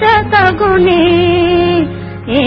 తగునే ఏ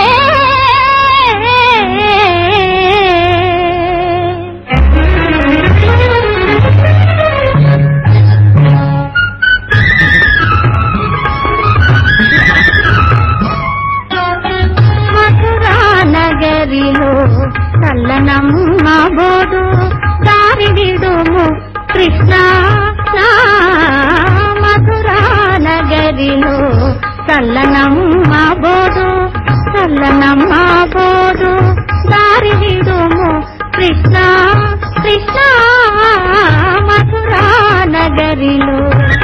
మధురా నగరిలో చల్లనమ్మ బోడు దారి విడుము కృష్ణ నా మధురా నగరిలో చల్లనమ్మ బోడు చల్లనమ్మ బోడు దారి విడుము కృష్ణ కృష్ణ మధురా నగరిలో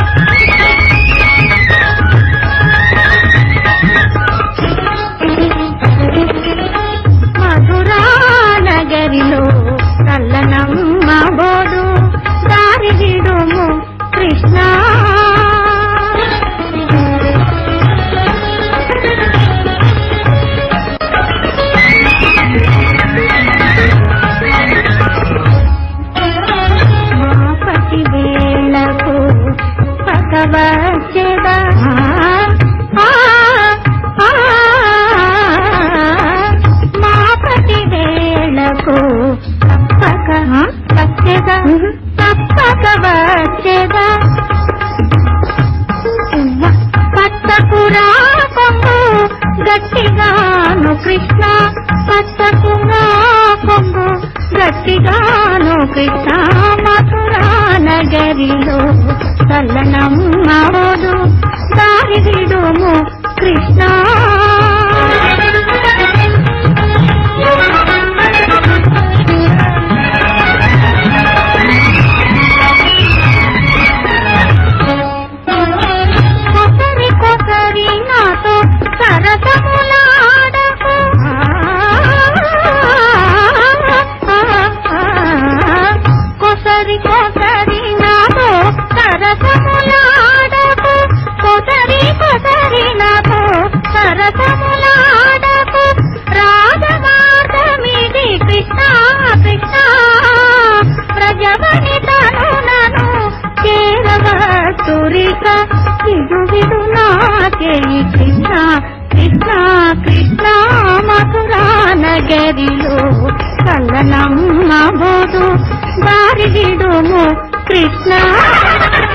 మధురా నగరిలో కల్లనమ్మ బోడు దారి విడుము కృష్ణ మాపటి వేళకు పగవచ్చెదా మాపటి వేళకు తప్పక వచ్చెదా తప్పక వచ్చెదా పట్టకురా కొంగు గట్టిగాను కృష్ణ పట్టకురా కొంగు గట్టిగాను కృష్ణ మధురా నగరిలో చల్లనమ్మోడు దారి విడుము కృష్ణ కొసరి కొసరి నాతో సరసములాడకు కొసరి కొసరి నాతో సరసములాడకు కొసరి కొసరి నాతో సరసములాడకు రాజమార్గమిది కృష్ణ కృష్ణ ప్రజవని తను నను చేరవతురిక విడు విడు నాకే కృష్ణ కృష్ణ కృష్ణ మధురా నగరిలో కల్లనమ్మ బోధు దారి విడుము కృష్ణ